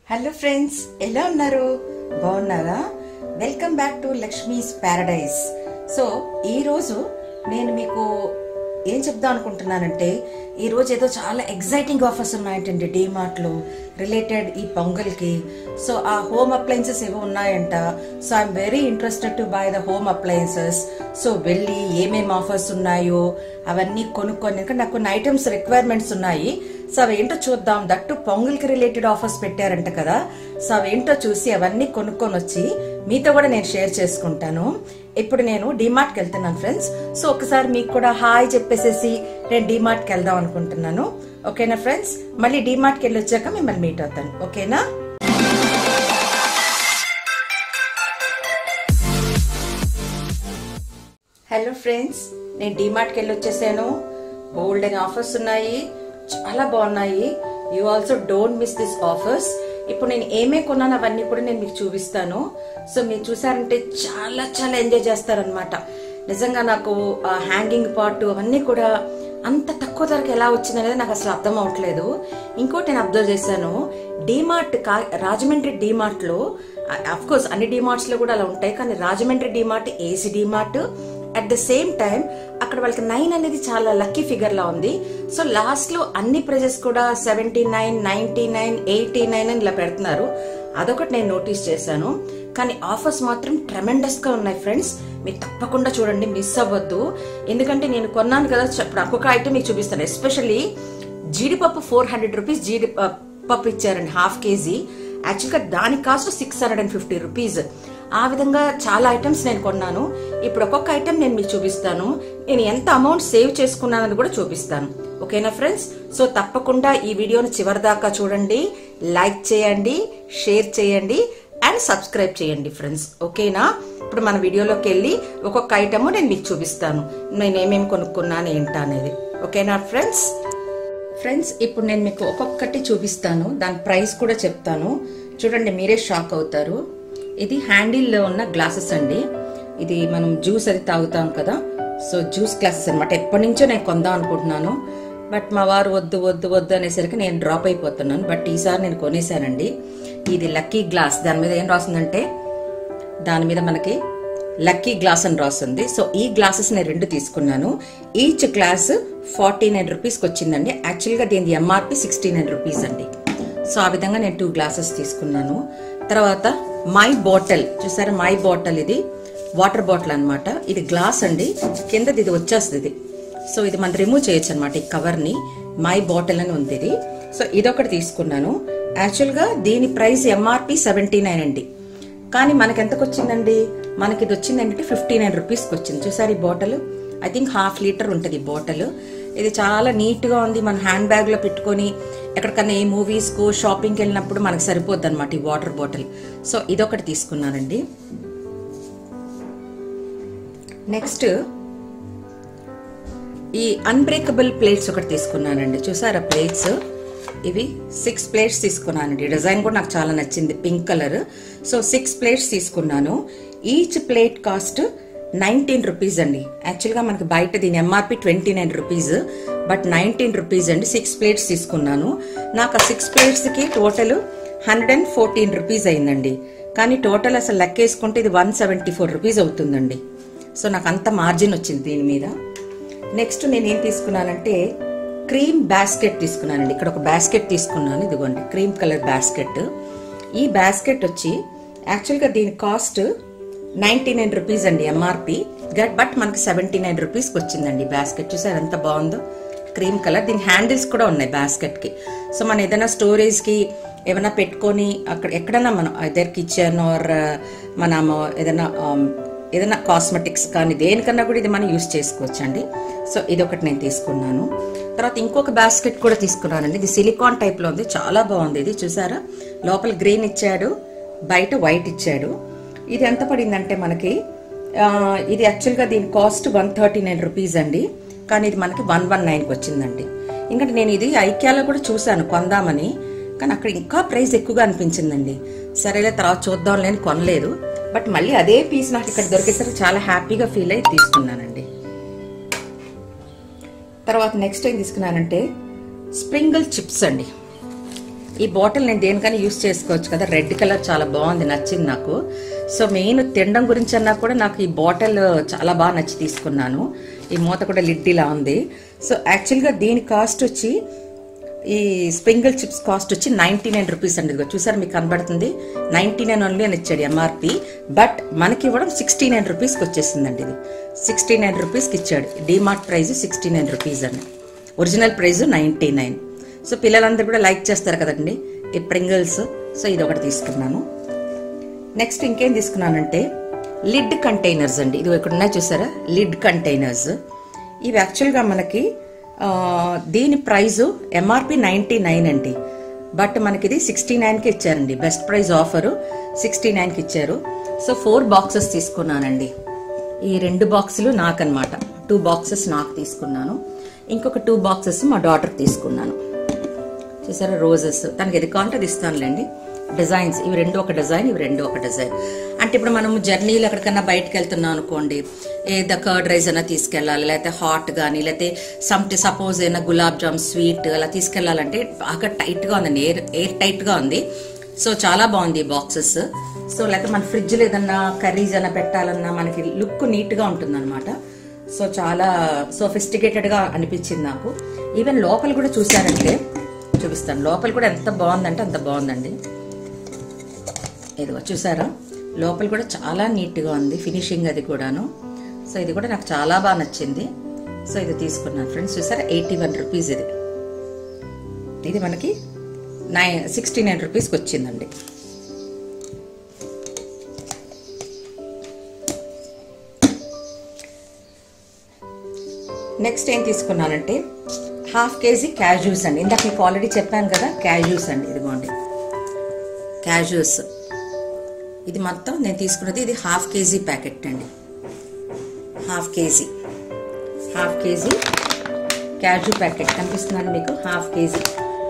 hello friends ఎలా ఉన్నారు బాగున్నారా welcome back to Lakshmi's paradise so ఈ రోజు నేను మీకు ఏం చెప్దాం అనుకుంటున్నానంటే ఈ రోజు ఏదో చాలా ఎగ్జైటింగ్ ఆఫర్స్ ఉన్నాయంటండి డిమార్ట్ లో రిలేటెడ్ ఈ పొంగల్కి సో ఆ హోమ్ అప్లయన్సెస్ ఏవో ఉన్నాయంట so I'm very interested to buy the home appliances so వెళ్ళి ఏమేమి ఆఫర్స్ ఉన్నాయో అవన్నీ కొనుక్కొని ఎందుకంటే నాకు కొన్ని ఐటమ్స్ రిక్వైర్మెంట్స్ ఉన్నాయి సో అవేంటో చూద్దాం దట్టు పొంగల్కి రిలేటెడ్ ఆఫర్స్ పెట్టారంట కదా సో అవేంటో చూసి అవన్నీ కొనుక్కొని వచ్చి మీతో కూడా నేను షేర్ చేసుకుంటాను ఇప్పుడు నేను డిమార్ట్కి వెళ్తున్నాను ఫ్రెండ్స్ సో ఒకసారి మీకు కూడా హాయ్ చెప్పేసేసి నేను డిమార్ట్కి వెళ్దాం అనుకుంటున్నాను ఓకేనా ఫ్రెండ్స్ మళ్ళీ డిమార్ట్కి వెళ్ళి వచ్చాక మిమ్మల్ని మీట్ అవుతాను ఓకేనా హలో ఫ్రెండ్స్ నేను డిమార్ట్కి వెళ్ళి వచ్చేసాను బోల్డ్ అని ఆఫర్స్ ఉన్నాయి చాలా బాగున్నాయి you also don't miss this offers ఇప్పుడు నేను ఏమే కొన్నాను అవన్నీ కూడా నేను మీకు చూపిస్తాను సో మీరు చూసారంటే చాలా చాలా ఎంజాయ్ చేస్తారనమాట నిజంగా నాకు హ్యాంగింగ్ పార్ట్ అవన్నీ కూడా అంత తక్కువ ధరకు ఎలా వచ్చింది అనేది నాకు అసలు అర్థం అవట్లేదు ఇంకోటి నేను అబ్జర్వ్ చేశాను డిమార్ట్ రాజమండ్రి డిమార్ట్ లో అఫ్ కోర్స్ అన్ని డిమార్ట్స్ లో కూడా అలా ఉంటాయి కానీ Rajahmundry DMart AC DMart at the same time అక్కడ వాళ్ళకి నైన్ అనేది చాలా లక్కీ ఫిగర్ లా ఉంది సో లాస్ట్ లో అన్ని ప్రైజెస్ కూడా seventy nine ninety nine eighty nine అని ఇలా పెడుతున్నారు అదొకటి నేను నోటీస్ చేశాను కానీ ఆఫర్స్ మాత్రం ట్రెమెండస్ గా ఉన్నాయి ఫ్రెండ్స్ మీరు తప్పకుండా చూడండి మిస్ అవ్వద్దు ఎందుకంటే నేను కొన్నాను కదా ఇప్పుడు ఒక్కొక్క ఐటమ్ మీకు చూపిస్తాను ఎస్పెషల్లీ జీడిపప్పు ఫోర్ హండ్రెడ్ రూపీస్ జీడి పప్పు ఇచ్చారండి హాఫ్ కేజీ యాక్చువల్గా దాని cost six hundred and fifty rupees ఆ విధంగా చాలా ఐటమ్స్ నేను కొన్నాను ఇప్పుడు ఒక్కొక్క ఐటమ్ నేను మీకు చూపిస్తాను నేను ఎంత అమౌంట్ సేవ్ చేసుకున్నానని కూడా చూపిస్తాను ఓకేనా ఫ్రెండ్స్ సో తప్పకుండా ఈ వీడియోని చివరి దాకా చూడండి లైక్ చేయండి షేర్ చేయండి అండ్ సబ్స్క్రైబ్ చేయండి ఫ్రెండ్స్ ఓకేనా ఇప్పుడు మన వీడియోలోకి వెళ్ళి ఒక్కొక్క ఐటమ్ నేను మీకు చూపిస్తాను నేను ఏమేమి కొనుక్కున్నాను ఏంటా అనేది ఓకేనా ఫ్రెండ్స్ ఫ్రెండ్స్ ఇప్పుడు నేను మీకు ఒక్కొక్కటి చూపిస్తాను దాని ప్రైస్ కూడా చెప్తాను చూడండి మీరే షాక్ అవుతారు ఇది హ్యాండిల్లో ఉన్న గ్లాసెస్ అండి ఇది మనం జ్యూస్ అది తాగుతాం కదా సో జ్యూస్ గ్లాసెస్ అనమాట ఎప్పటి నుంచో నేను కొందాం అనుకుంటున్నాను బట్ మా వారు వద్దు వద్దు వద్దు అనేసరికి నేను డ్రాప్ అయిపోతున్నాను బట్ ఈసారి నేను కొనేసానండి ఇది లక్కీ గ్లాస్ దాని మీద ఏం రాసిందంటే దాని మీద మనకి లక్కీ గ్లాస్ అని రాస్తుంది సో ఈ గ్లాసెస్ నేను రెండు తీసుకున్నాను ఈచ్ గ్లాస్ ఫార్టీ నైన్ రూపీస్కి వచ్చిందండి యాక్చువల్గా దీని ఎంఆర్పి సిక్స్టీ నైన్ రూపీస్ అండి సో ఆ విధంగా నేను టూ గ్లాసెస్ తీసుకున్నాను తర్వాత మై బాటిల్ చూసారా మై బాటిల్ ఇది వాటర్ బాటిల్ అనమాట ఇది గ్లాస్ అండి కిందది ఇది వచ్చేస్తుంది ఇది సో ఇది మనం రిమూవ్ చేయొచ్చు అనమాట ఈ కవర్ని మై బాటిల్ అని ఉంది ఇది సో ఇదొకటి తీసుకున్నాను యాక్చువల్గా దీని ప్రైస్ ఎంఆర్పి సెవెంటీ నైన్ అండి కానీ మనకి ఎంతకు వచ్చిందండి మనకి ఇది వచ్చింది ఏంటంటే ఫిఫ్టీ నైన్ రూపీస్కి వచ్చింది చూసారు ఈ bottle I think half litre ఉంటుంది ఈ బాటిల్ ఇది చాలా నీట్గా ఉంది మన హ్యాండ్ బ్యాగ్లో పెట్టుకొని ఎక్కడికన్నా ఏ మూవీస్కు షాపింగ్కి వెళ్ళినప్పుడు మనకు సరిపోద్ది అనమాట ఈ వాటర్ బాటిల్ సో ఇదొకటి తీసుకున్నానండి నెక్స్ట్ ఈ అన్బ్రేకబుల్ ప్లేట్స్ ఒకటి తీసుకున్నానండి చూసారా ప్లేట్స్ ఇవి సిక్స్ ప్లేట్స్ తీసుకున్నానండి డిజైన్ కూడా నాకు చాలా నచ్చింది pink colour so six plates తీసుకున్నాను each plate cost nineteen rupees అండి యాక్చువల్గా మనకి బయట దీని MRP twenty nine rupees but nineteen rupees అండి సిక్స్ ప్లేట్స్ తీసుకున్నాను నాకు ఆ సిక్స్ ప్లేట్స్కి total hundred and fourteen rupees అయిందండి కానీ టోటల్ అసలు లెక్కేసుకుంటే ఇది వన్ సెవెంటీ ఫోర్ రూపీస్ అవుతుందండి సో నాకు అంత మార్జిన్ వచ్చింది దీని మీద నెక్స్ట్ నేను ఏం తీసుకున్నానంటే క్రీమ్ బాస్కెట్ తీసుకున్నానండి ఇక్కడ ఒక బాస్కెట్ తీసుకున్నాను ఇదిగోండి క్రీమ్ కలర్ బాస్కెట్ ఈ బాస్కెట్ వచ్చి యాక్చువల్గా దీని కాస్ట్ నైన్టీ నైన్ రూపీస్ అండి ఎంఆర్పి బట్ మనకి సెవెంటీ నైన్ రూపీస్కి వచ్చిందండి బాస్కెట్ చూసారు ఎంత బాగుందో క్రీమ్ కలర్ దీని హ్యాండిల్స్ కూడా ఉన్నాయి బాస్కెట్కి సో మనం ఏదైనా స్టోరేజ్కి ఏమైనా పెట్టుకొని అక్కడ ఎక్కడైనా మనం ఇదర్ కిచెన్ ఆర్ మనము ఏదైనా ఏదైనా కాస్మెటిక్స్ కానీ దేనికన్నా కూడా ఇది మనం యూస్ చేసుకోవచ్చు అండి సో ఇది ఒకటి నేను తీసుకున్నాను తర్వాత ఇంకొక బాస్కెట్ కూడా తీసుకున్నానండి ఇది సిలికాన్ టైప్లో ఉంది చాలా బాగుంది ఇది చూసారా లోపల గ్రీన్ ఇచ్చాడు బయట వైట్ ఇచ్చాడు ఇది ఎంత పడిందంటే మనకి ఇది యాక్చువల్గా దీని cost one thirty nine rupees అండి కానీ ఇది మనకి వన్ వన్ నైన్కి వచ్చిందండి ఇంకా నేను ఇది ఐక్యాలో కూడా చూశాను కొందామని కానీ అక్కడ ఇంకా ప్రైస్ ఎక్కువగా అనిపించిందండి సరేలే తర్వాత చూద్దాం లేని కొనలేదు బట్ మళ్ళీ అదే పీస్ నాకు ఇక్కడ దొరికేసరికి చాలా హ్యాపీగా ఫీల్ అయ్యి తీసుకున్నానండి తర్వాత నెక్స్ట్ ఏం తీసుకున్నానంటే స్ప్రింగిల్ చిప్స్ అండి ఈ బాటిల్ నేను దేనికైనా యూస్ చేసుకోవచ్చు కదా రెడ్ కలర్ చాలా బాగుంది నచ్చింది నాకు సో మెయిన్ తినడం గురించి అన్నా కూడా నాకు ఈ బాటిల్ చాలా బాగా నచ్చి తీసుకున్నాను ఈ మూత కూడా లిడ్ ఇలా ఉంది సో యాక్చువల్గా దీని కాస్ట్ వచ్చి ఈ స్ప్రింగిల్ చిప్స్ కాస్ట్ వచ్చి నైన్టీ నైన్ రూపీస్ అండి ఇదిగో చూసారు మీకు కనబడుతుంది నైన్టీ నైన్ ఓన్లీ అని ఇచ్చాడు ఎంఆర్పి బట్ మనకి ఇవ్వడం సిక్స్టీ నైన్ రూపీస్కి వచ్చేసిందండి ఇది సిక్స్టీ నైన్ రూపీస్కి ఇచ్చాడు DMart price sixty nine rupees అండి original price ninety nine so పిల్లలందరూ కూడా లైక్ చేస్తారు కదండి ఈ ప్రింగిల్స్ సో ఇది ఒకటి తీసుకున్నాను నెక్స్ట్ ఇంకేం తీసుకున్నానంటే లిడ్ కంటైనర్స్ అండి ఇది ఇక్కడ ఉన్నాయి చూసారా లిడ్ కంటైనర్స్ ఇవి యాక్చువల్గా మనకి ఆ, దీని ప్రైజు ఎంఆర్పి నైంటీ నైన్ అండి బట్ మనకి ఇది సిక్స్టీ నైన్కి ఇచ్చారండి బెస్ట్ ప్రైస్ ఆఫరు సిక్స్టీ నైన్కి ఇచ్చారు సో ఫోర్ బాక్సెస్ తీసుకున్నానండి ఈ రెండు బాక్సులు నాకనమాట టూ బాక్సెస్ నాకు తీసుకున్నాను ఇంకొక టూ బాక్సెస్ మా డాటర్ తీసుకున్నాను చూసారా రోజెస్ తనకి ఎది కావాలంటే అది ఇస్తానులేండి డిజైన్స్ ఇవి రెండు ఒక డిజైన్ ఇవి రెండు ఒక డిజైన్ అంటే ఇప్పుడు మనం జర్నీలు ఎక్కడికన్నా బయటకు వెళ్తున్నాం అనుకోండి ఏదో కర్డ్ రైస్ అయినా తీసుకెళ్ళాలి లేకపోతే హాట్ కానీ లేకపోతే సమ్టి సపోజ్ ఏదైనా గులాబ్ జామ్ స్వీట్ అలా తీసుకెళ్ళాలంటే బాగా టైట్ గా ఉందండి ఎయిర్ ఎయిర్ టైట్ గా ఉంది సో చాలా బాగుంది ఈ బాక్సెస్ సో లేకపోతే మన ఫ్రిడ్జ్ లో ఏదన్నా కర్రీస్ అయినా పెట్టాలన్నా మనకి లుక్ నీట్ గా ఉంటుంది సో చాలా సోఫిస్టికేటెడ్ గా అనిపించింది నాకు ఈవెన్ లోపల కూడా చూసారంటే చూపిస్తాను లోపల కూడా ఎంత బాగుందంటే అంత బాగుందండి ఇదిగో చూసారా లోపల కూడా చాలా నీట్గా ఉంది ఫినిషింగ్ అది కూడాను సో ఇది కూడా నాకు చాలా బాగా నచ్చింది సో ఇది తీసుకున్నాను ఫ్రెండ్స్ చూసారా ఎయిటీ వన్ రూపీస్ ఇది ఇది మనకి నైన్ సిక్స్టీ నైన్ రూపీస్కి వచ్చిందండి నెక్స్ట్ ఏం తీసుకున్నానంటే హాఫ్ కేజీ క్యాజూస్ అండి ఇందాక మీకు ఆల్రెడీ చెప్పాను కదా క్యాజూస్ అండి ఇదిగోండి క్యాజూస్ ఇది మొత్తం నేను తీసుకున్నది ఇది హాఫ్ కేజీ ప్యాకెట్ అండి half KG half KG cashew packet కనిపిస్తున్నాను మీకు హాఫ్ కేజీ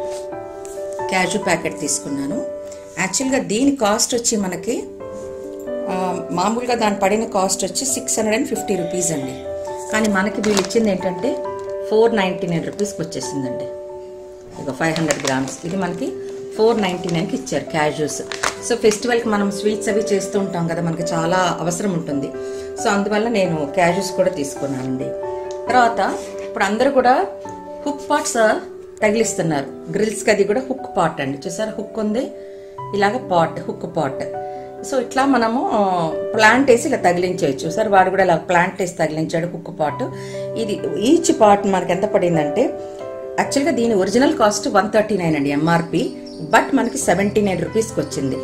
క్యాజూ ప్యాకెట్ తీసుకున్నాను యాక్చువల్గా దీని కాస్ట్ వచ్చి మనకి ఆ, మామూలుగా దాని పడిన కాస్ట్ వచ్చి six hundred and fifty rupees అండి కానీ మనకి వీళ్ళు ఇచ్చింది ఏంటంటే ఫోర్ నైంటీ నైన్ రూపీస్కి వచ్చేసిందండి ఇక ఫైవ్ హండ్రెడ్ గ్రామ్స్ ఇది మనకి ఫోర్ నైంటీ నైన్కి ఇచ్చారు క్యాజూస్ సో ఫెస్టివల్కి మనం స్వీట్స్ అవి చేస్తూ ఉంటాం కదా మనకి చాలా అవసరం ఉంటుంది సో అందువల్ల నేను క్యాజూస్ కూడా తీసుకున్నానండి తర్వాత ఇప్పుడు అందరూ కూడా హుక్ పాట్స్ తగిలిస్తున్నారు గ్రిల్స్కి అది కూడా హుక్ పాట్ అండి చూసారా హుక్ ఉంది ఇలాగ పాట్ హుక్ పాట్ సో ఇట్లా మనము ప్లాంట్ వేసి ఇలా తగిలించవచ్చు సార్ వాడు కూడా ఇలా ప్లాంట్ వేసి తగిలించాడు కుక్కు పాట్ ఇది ఈచ్ పాట్ మనకి ఎంత పడిందంటే యాక్చువల్గా దీని original cost one thirty nine అండి ఎంఆర్పి బట్ మనకి సెవెంటీ నైన్ రూపీస్కి వచ్చింది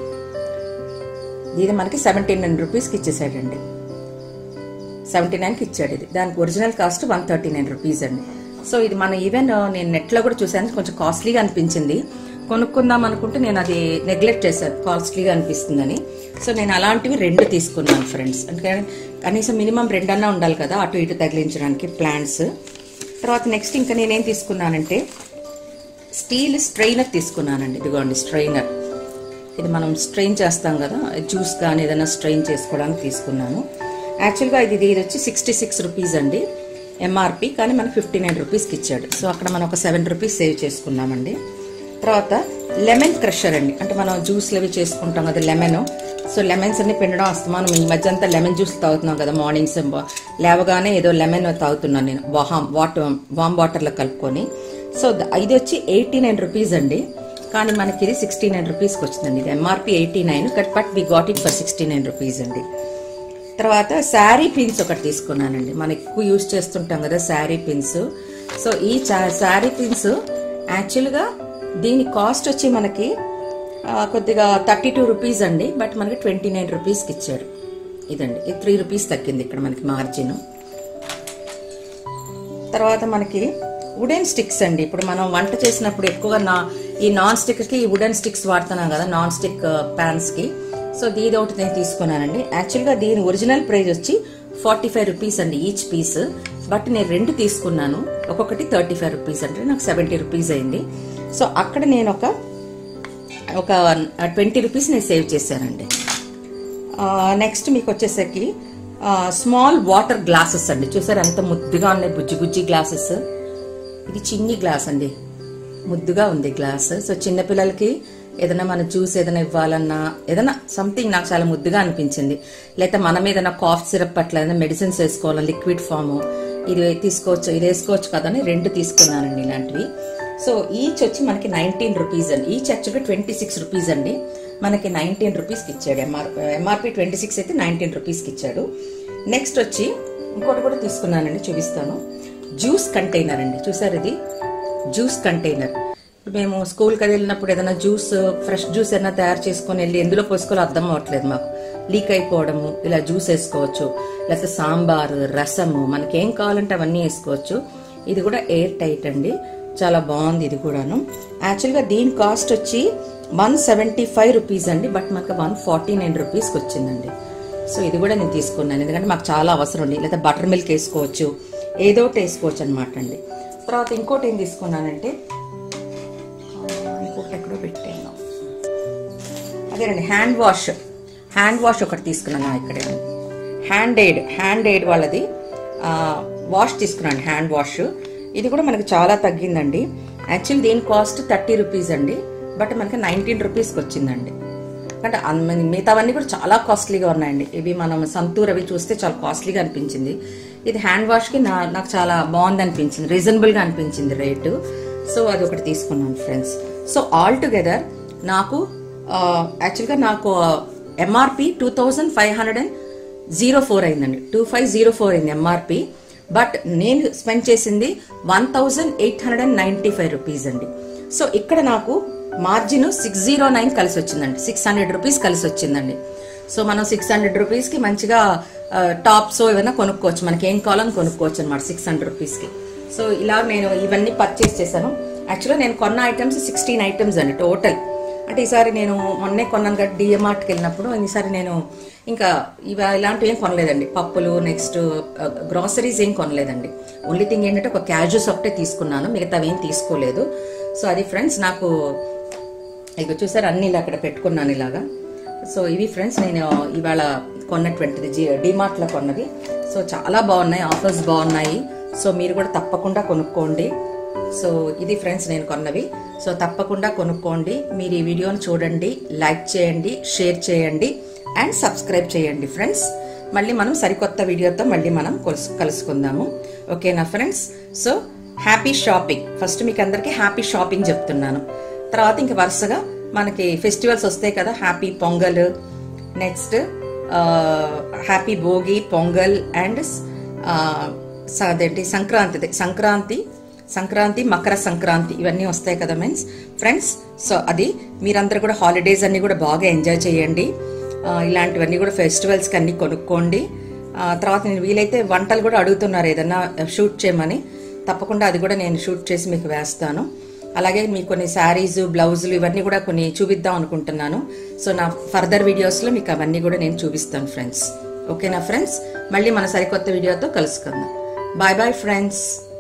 ఇది మనకి సెవెంటీ నైన్ రూపీస్కి ఇచ్చేసాడండి సెవెంటీ నైన్కి ఇచ్చాడు ఇది దానికి original cost one thirty nine rupees అండి సో ఇది మన ఈవెన్ నేను నెట్లో కూడా చూసాను కొంచెం కాస్ట్లీగా అనిపించింది కొనుక్కుందాం అనుకుంటే నేను అది నెగ్లెక్ట్ చేశాను కాస్ట్లీగా అనిపిస్తుందని సో నేను అలాంటివి రెండు తీసుకున్నాను ఫ్రెండ్స్ అంటే కనీసం మినిమం రెండన్నా ఉండాలి కదా అటు ఇటు తగిలించడానికి ప్లాంట్స్ తర్వాత నెక్స్ట్ ఇంకా నేనేం తీసుకున్నానంటే స్టీల్ స్ట్రైనర్ తీసుకున్నానండి ఇదిగోండి స్ట్రైనర్ ఇది మనం స్ట్రెయిన్ చేస్తాం కదా జ్యూస్ కానీ ఏదైనా స్ట్రెయిన్ చేసుకోవడానికి తీసుకున్నాను యాక్చువల్గా ఇది ఇది వచ్చి సిక్స్టీ సిక్స్ రూపీస్ అండి ఎంఆర్పి కానీ మనకు ఫిఫ్టీ నైన్ రూపీస్కి ఇచ్చాడు సో అక్కడ మనం ఒక సెవెన్ రూపీస్ సేవ్ చేసుకున్నామండి తర్వాత లెమన్ క్రషర్ అండి అంటే మనం జ్యూస్లు అవి చేసుకుంటాం కదా లెమన్ సో లెమన్స్ అన్ని పిండడం వస్తున్నాను ఈ మధ్య అంతా లెమన్ జ్యూస్ తాగుతున్నాం కదా మార్నింగ్స్ లేవగానే ఏదో లెమన్ తాగుతున్నాను నేను వామ్ వాటర్ వామ్ వాటర్లో కలుపుకొని సో ద- ఇది వచ్చి ఎయిటీ నైన్ రూపీస్ అండి కానీ మనకి ఇది సిక్స్టీ నైన్ రూపీస్కి వచ్చిందండి ఇది MRP eighty nine but we got it for sixty nine rupees అండి తర్వాత శారీ పిన్స్ ఒకటి తీసుకున్నానండి మనం ఎక్కువ యూజ్ చేస్తుంటాం కదా శారీ పిన్స్ సో ఈ శారీ పిన్స్ యాక్చువల్గా దీని కాస్ట్ వచ్చి మనకి ఆ, కొద్దిగా థర్టీ టూ రూపీస్ అండి బట్ మనకి ట్వంటీ నైన్ రూపీస్కి ఇచ్చాడు ఇదండి ఇది త్రీ రూపీస్ తగ్గింది ఇక్కడ మనకి మార్జిన్ తర్వాత మనకి వుడెన్ స్టిక్స్ అండి ఇప్పుడు మనం వంట చేసినప్పుడు ఎక్కువగా నా ఈ నాన్ స్టిక్ కి ఈ వుడెన్ స్టిక్స్ వాడుతున్నాం కదా నాన్ స్టిక్ ప్యాన్స్ కి సో దీది ఒకటి నేను తీసుకున్నానండి యాక్చువల్ గా దీని ఒరిజినల్ ప్రైస్ వచ్చి ఫార్టీ ఫైవ్ రూపీస్ అండి ఈచ్ పీస్ బట్ నేను రెండు తీసుకున్నాను ఒక్కొక్కటి థర్టీ ఫైవ్ రూపీస్ అంటే నాకు సెవెంటీ రూపీస్ అయింది సో అక్కడ నేను ఒక ఒక ట్వంటీ రూపీస్ నేను సేవ్ చేశానండి నెక్స్ట్ మీకు వచ్చేసరికి స్మాల్ వాటర్ గ్లాసెస్ అండి చూసారు ఎంత ముద్దుగా ఉన్నాయి బుజ్జి బుజ్జి గ్లాసెస్ ఇది చిన్ని గ్లాస్ అండి ముద్దుగా ఉంది గ్లాస్ సో చిన్నపిల్లలకి ఏదైనా మన జ్యూస్ ఏదైనా ఇవ్వాలన్నా ఏదైనా సంథింగ్ నాకు చాలా ముద్దుగా అనిపించింది లేకపోతే మనం ఏదైనా కాఫ్ సిరప్ అట్లా ఏదైనా మెడిసిన్స్ వేసుకోవాలి లిక్విడ్ ఫామ్ ఇది తీసుకోవచ్చు ఇది వేసుకోవచ్చు కదా అని రెండు తీసుకున్నానండి ఇలాంటివి సో ఈచ్ వచ్చి మనకి నైన్టీన్ రూపీస్ అండి ఈచ్ యాక్చువల్గా ట్వంటీ సిక్స్ రూపీస్ అండి మనకి నైన్టీన్ రూపీస్కి ఇచ్చాడు ఎంఆర్ ఎంఆర్పి ట్వంటీ సిక్స్ అయితే నైన్టీన్ రూపీస్కి ఇచ్చాడు నెక్స్ట్ వచ్చి ఇంకోటి కూడా తీసుకున్నానండి చూపిస్తాను జ్యూస్ కంటైనర్ అండి చూసారు ఇది జ్యూస్ కంటైనర్ ఇప్పుడు మేము స్కూల్కి అది వెళ్ళినప్పుడు ఏదైనా జ్యూస్ ఫ్రెష్ జ్యూస్ ఏదైనా తయారు చేసుకొని వెళ్ళి ఎందులో పోసుకోవాలో అర్థం అవ్వట్లేదు మాకు లీక్ అయిపోవడము ఇలా జ్యూస్ వేసుకోవచ్చు లేకపోతే సాంబారు రసము మనకి ఏం కావాలంటే అవన్నీ వేసుకోవచ్చు ఇది కూడా ఎయిర్ టైట్ అండి చాలా బాగుంది ఇది కూడాను యాక్చువల్గా దీని కాస్ట్ వచ్చి వన్ సెవెంటీ ఫైవ్ రూపీస్ అండి బట్ మాకు వన్ ఫార్టీ నైన్ రూపీస్కి వచ్చిందండి సో ఇది కూడా నేను తీసుకున్నాను ఎందుకంటే మాకు చాలా అవసరం ఉంది లేదా బటర్ మిల్క్ వేసుకోవచ్చు ఏదో ఒకటి వేసుకోవచ్చు అనమాట అండి తర్వాత ఇంకోటి ఏం తీసుకున్నానంటే ఆ, ఇంకొకటి ఎక్కడో పెట్టాను అదేనండి హ్యాండ్ వాష్ హ్యాండ్ వాష్ ఒకటి తీసుకున్నాను ఇక్కడ హ్యాండ్ ఎయిడ్ హ్యాండ్ ఎయిడ్ వాళ్ళది ఆ, వాష్ తీసుకున్నాను హ్యాండ్ వాష్ ఇది కూడా మనకి చాలా తగ్గిందండి యాక్చువల్లీ దీని కాస్ట్ థర్టీ రూపీస్ అండి బట్ మనకి నైన్టీన్ రూపీస్కి వచ్చిందండి అంటే అన్- మిగతావన్నీ కూడా చాలా కాస్ట్లీగా ఉన్నాయండి ఇవి మనం సంతూర్ అవి చూస్తే చాలా కాస్ట్లీగా అనిపించింది ఇది హ్యాండ్ వాష్కి నా నాకు చాలా బాగుంది అనిపించింది రీజనబుల్గా అనిపించింది రేటు సో అది ఒకటి తీసుకున్నాను ఫ్రెండ్స్ సో ఆల్ టుగెదర్ నాకు యాక్చువల్గా నాకు MRP two thousand five hundred and zero four అయిందండి టూ ఫైవ్ జీరో ఫోర్ అయింది ఎంఆర్పి బట్ నేను స్పెండ్ చేసింది one thousand eight hundred and ninety five rupees అండి సో ఇక్కడ నాకు మార్జిన్ సిక్స్ జీరో నైన్ కలిసి వచ్చిందండి సిక్స్ హండ్రెడ్ రూపీస్ కలిసి వచ్చిందండి సో మనం సిక్స్ హండ్రెడ్ రూపీస్కి మంచిగా టాప్స్ ఏమైనా కొనుక్కోవచ్చు మనకి ఏం కావాలని కొనుక్కోవచ్చు అనమాట సిక్స్ హండ్రెడ్ రూపీస్కి సో ఇలా నేను ఇవన్నీ పర్చేస్ చేశాను యాక్చువల్గా నేను కొన్న ఐటమ్స్ సిక్స్టీన్ ఐటమ్స్ అండి టోటల్ అంటే ఈసారి నేను మొన్నే కొన్నాను కదా డిఎంఆర్ట్కి వెళ్ళినప్పుడు ఈసారి నేను ఇంకా ఇవ ఇలాంటివి ఏం కొనలేదండి పప్పులు నెక్స్ట్ గ్రాసరీస్ ఏం కొనలేదండి ఓన్లీ థింగ్ ఏంటంటే ఒక క్యాజువల్స్ ఒకటే తీసుకున్నాను మిగతావి ఏం తీసుకోలేదు సో అది ఫ్రెండ్స్ నాకు ఇక చూసారు అన్ని ఇలా అక్కడ పెట్టుకున్నాను ఇలాగా సో ఇవి ఫ్రెండ్స్ నేను ఇవాళ కొన్నటువంటిది జీ డిమార్ట్లో కొన్నది సో చాలా బాగున్నాయి ఆఫర్స్ బాగున్నాయి సో మీరు కూడా తప్పకుండా కొనుక్కోండి సో ఇది ఫ్రెండ్స్ నేను కొన్నవి సో తప్పకుండా కొనుక్కోండి మీరు ఈ వీడియోని చూడండి లైక్ చేయండి షేర్ చేయండి అండ్ సబ్స్క్రైబ్ చేయండి ఫ్రెండ్స్ మళ్ళీ మనం సరికొత్త వీడియోతో మళ్ళీ మనం కలుసు కలుసుకుందాము ఓకేనా friends so happy shopping first మీకు అందరికీ హ్యాపీ షాపింగ్ చెప్తున్నాను తర్వాత ఇంక వరుసగా మనకి ఫెస్టివల్స్ వస్తాయి కదా happy Pongal next happy Bhogi Pongal and అదేంటి సంక్రాంతి సంక్రాంతి సంక్రాంతి మకర సంక్రాంతి ఇవన్నీ వస్తాయి కదా మీన్స్ ఫ్రెండ్స్ సో అది మీరందరూ కూడా హాలిడేస్ అన్ని కూడా బాగా ఎంజాయ్ చేయండి ఆ, ఇలాంటివన్నీ కూడా ఫెస్టివల్స్కి అన్ని కొనుక్కోండి ఆ, తర్వాత నేను వీలైతే వంటలు కూడా అడుగుతున్నారు ఏదన్నా షూట్ చేయమని తప్పకుండా అది కూడా నేను షూట్ చేసి మీకు వేస్తాను అలాగే మీకు కొన్ని శారీస్ బ్లౌజులు ఇవన్నీ కూడా కొన్ని చూపిద్దాం అనుకుంటున్నాను సో నా ఫర్దర్ వీడియోస్లో మీకు అవన్నీ కూడా నేను చూపిస్తాను ఫ్రెండ్స్ ఓకేనా ఫ్రెండ్స్ మళ్ళీ మన సరికొత్త వీడియోతో కలుసుకుందాం బాయ్ బాయ్ ఫ్రెండ్స్